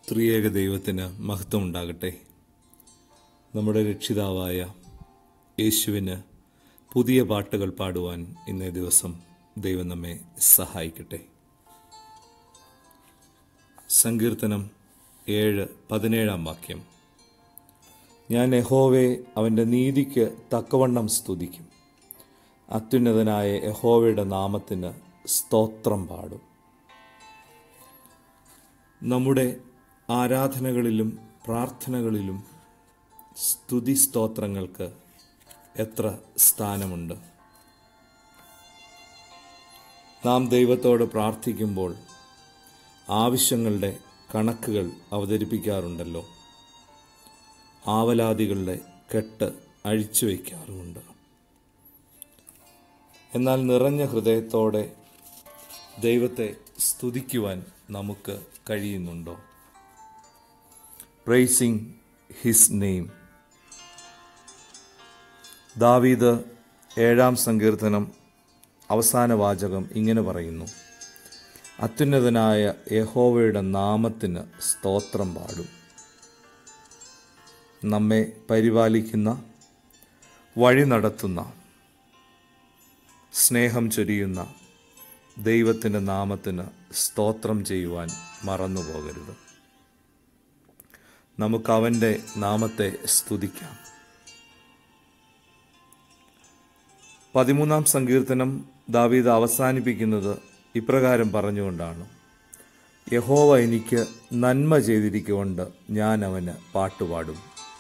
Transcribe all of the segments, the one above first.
ത്രിയേക ദൈവത്തിന് മഹത്വം ഉണ്ടാകട്ടെ നമ്മുടെ രക്ഷിതാവായ യേശുവിന് പുതിയ പാട്ടുകൾ പാടുവാൻ ഇന്നേ ദിവസം ദൈവം നമ്മെ സഹായിക്കട്ടെ സങ്കീർത്തനം ഏഴ് പതിനേഴാം വാക്യം ഞാൻ യഹോവെ അവൻ്റെ നീതിക്ക് തക്കവണ്ണം സ്തുതിക്കും അത്യുന്നതനായ യഹോവയുടെ നാമത്തിന് സ്തോത്രം പാടും നമ്മുടെ ആരാധനകളിലും പ്രാർത്ഥനകളിലും സ്തുതി സ്തോത്രങ്ങൾക്ക് എത്ര സ്ഥാനമുണ്ട് നാം ദൈവത്തോട് പ്രാർത്ഥിക്കുമ്പോൾ ആവശ്യങ്ങളുടെ കണക്കുകൾ അവതരിപ്പിക്കാറുണ്ടല്ലോ ആവലാദികളുടെ കെട്ട് അഴിച്ചു വയ്ക്കാറുമുണ്ട് എന്നാൽ നിറഞ്ഞ ഹൃദയത്തോടെ ദൈവത്തെ സ്തുതിക്കുവാൻ നമുക്ക് കഴിയുന്നുണ്ടോ പ്രൈസിങ് ഹിസ് നെയിം ദാവീദ് ഏഴാം സങ്കീർത്തനം അവസാന വാചകം ഇങ്ങനെ പറയുന്നു അത്യുന്നതനായ യഹോവയുടെ നാമത്തിന് സ്തോത്രം പാടും നമ്മെ പരിപാലിക്കുന്ന വഴി നടത്തുന്ന സ്നേഹം ചൊരിയുന്ന ദൈവത്തിൻ്റെ നാമത്തിന് സ്തോത്രം ചെയ്യുവാൻ മറന്നു പോകരുത് നമുക്ക് അവൻ്റെ നാമത്തെ സ്തുതിക്കാം പതിമൂന്നാം സങ്കീർത്തനം ദാവീദ് അവസാനിപ്പിക്കുന്നത് ഇപ്രകാരം പറഞ്ഞുകൊണ്ടാണ് യഹോവ എനിക്ക് നന്മ ചെയ്തിരിക്കൊണ്ട് ഞാൻ അവന് പാട്ടുപാടും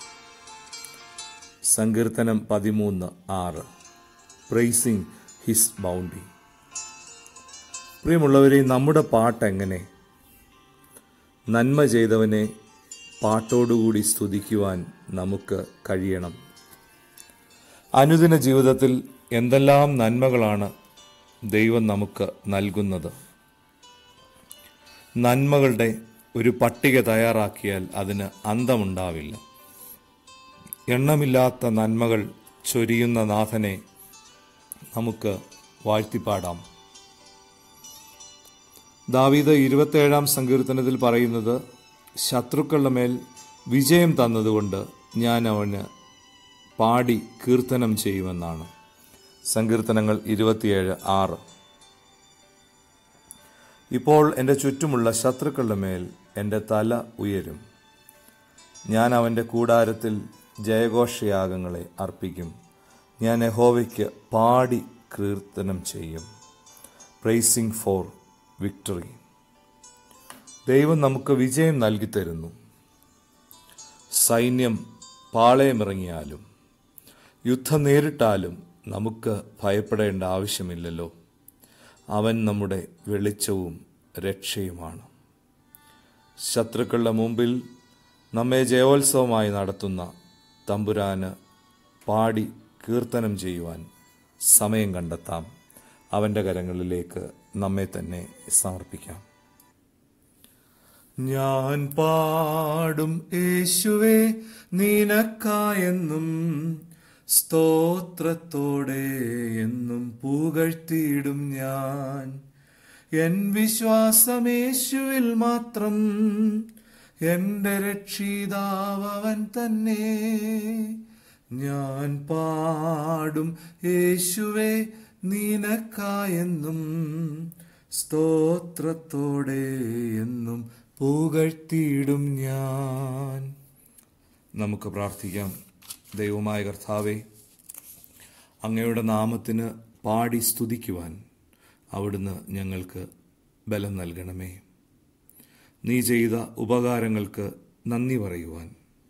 സങ്കീർത്തനം പതിമൂന്ന് ആറ് പ്രൈസിങ് ഹിസ് ബൗണ്ടി പ്രിയമുള്ളവരെ നമ്മുടെ പാട്ട് എങ്ങനെ നന്മ ചെയ്തവനെ പാട്ടോടുകൂടി സ്തുതിക്കുവാൻ നമുക്ക് കഴിയണം അനുദിന ജീവിതത്തിൽ എന്തെല്ലാം നന്മകളാണ് ദൈവം നമുക്ക് നൽകുന്നത് നന്മകളുടെ ഒരു പട്ടിക തയ്യാറാക്കിയാൽ അതിന് അന്തമുണ്ടാവില്ല എണ്ണമില്ലാത്ത നന്മകൾ ചൊരിയുന്ന നാഥനെ നമുക്ക് വാഴ്ത്തിപ്പാടാം ദാവീദ് ഇരുപത്തേഴാം സങ്കീർത്തനത്തിൽ പറയുന്നത് ശത്രുക്കളുടെ മേൽ വിജയം തന്നതുകൊണ്ട് ഞാൻ അവന് പാടി കീർത്തനം ചെയ്യുമെന്നാണ് സങ്കീർത്തനങ്ങൾ ഇരുപത്തിയേഴ് ആറ് ഇപ്പോൾ എൻ്റെ ചുറ്റുമുള്ള ശത്രുക്കളുടെ മേൽ എൻ്റെ തല ഉയരും ഞാൻ അവൻ്റെ കൂടാരത്തിൽ ജയഘോഷയാഗങ്ങളെ അർപ്പിക്കും ഞാൻ യഹോവയ്ക്ക് പാടി കീർത്തനം ചെയ്യും പ്രൈസിംഗ് ഫോർ വിക്ടറി ദൈവം നമുക്ക് വിജയം നൽകി തരുന്നു സൈന്യം പാളയമിറങ്ങിയാലും യുദ്ധം നേരിട്ടാലും നമുക്ക് ഭയപ്പെടേണ്ട ആവശ്യമില്ലല്ലോ അവൻ നമ്മുടെ വെളിച്ചവും രക്ഷയുമാണ് ശത്രുക്കളുടെ മുമ്പിൽ നമ്മെ ജയോത്സവമായി നടത്തുന്ന തമ്പുരാന് പാടി കീർത്തനം ചെയ്യുവാൻ സമയം കണ്ടെത്താം അവൻ്റെ കരങ്ങളിലേക്ക് നമ്മെ തന്നെ സമർപ്പിക്കാം ഞാൻ പാടും യേശുവേ നിനക്കായെന്നും സ്തോത്രത്തോടെ എന്നും പുകഴ്ത്തിയിടും ഞാൻ എൻ വിശ്വാസം യേശുവിൽ മാത്രം എൻ്റെ രക്ഷിതാവൻ തന്നെ ഞാൻ പാടും യേശുവേ നിനക്കായെന്നും സ്തോത്രത്തോടെ എന്നും പുകഴ്ത്തിയിടും ഞാൻ നമുക്ക് പ്രാർത്ഥിക്കാം ദൈവമായ കർത്താവെ അങ്ങയുടെ നാമത്തിന് പാടി സ്തുതിക്കുവാൻ അവിടുന്ന് ഞങ്ങൾക്ക് ബലം നൽകണമേ നീ ചെയ്ത ഉപകാരങ്ങൾക്ക് നന്ദി പറയുവാൻ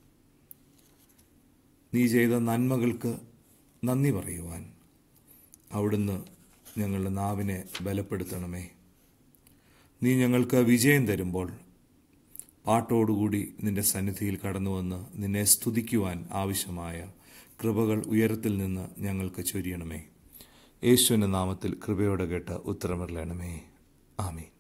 നീ ചെയ്ത നന്മകൾക്ക് നന്ദി പറയുവാൻ അവിടുന്ന് ഞങ്ങളുടെ നാവിനെ ബലപ്പെടുത്തണമേ നീ ഞങ്ങൾക്ക് വിജയം തരുമ്പോൾ പാട്ടോടുകൂടി നിന്റെ സന്നിധിയിൽ കടന്നു വന്ന് നിന്നെ സ്തുതിക്കുവാൻ ആവശ്യമായ കൃപകൾ ഉയരത്തിൽ നിന്ന് ഞങ്ങൾക്ക് ചൊരിയണമേ യേശുവിൻ്റെ നാമത്തിൽ കൃപയോടെ കേട്ട് ഉത്തരമറിയണമേ ആമേ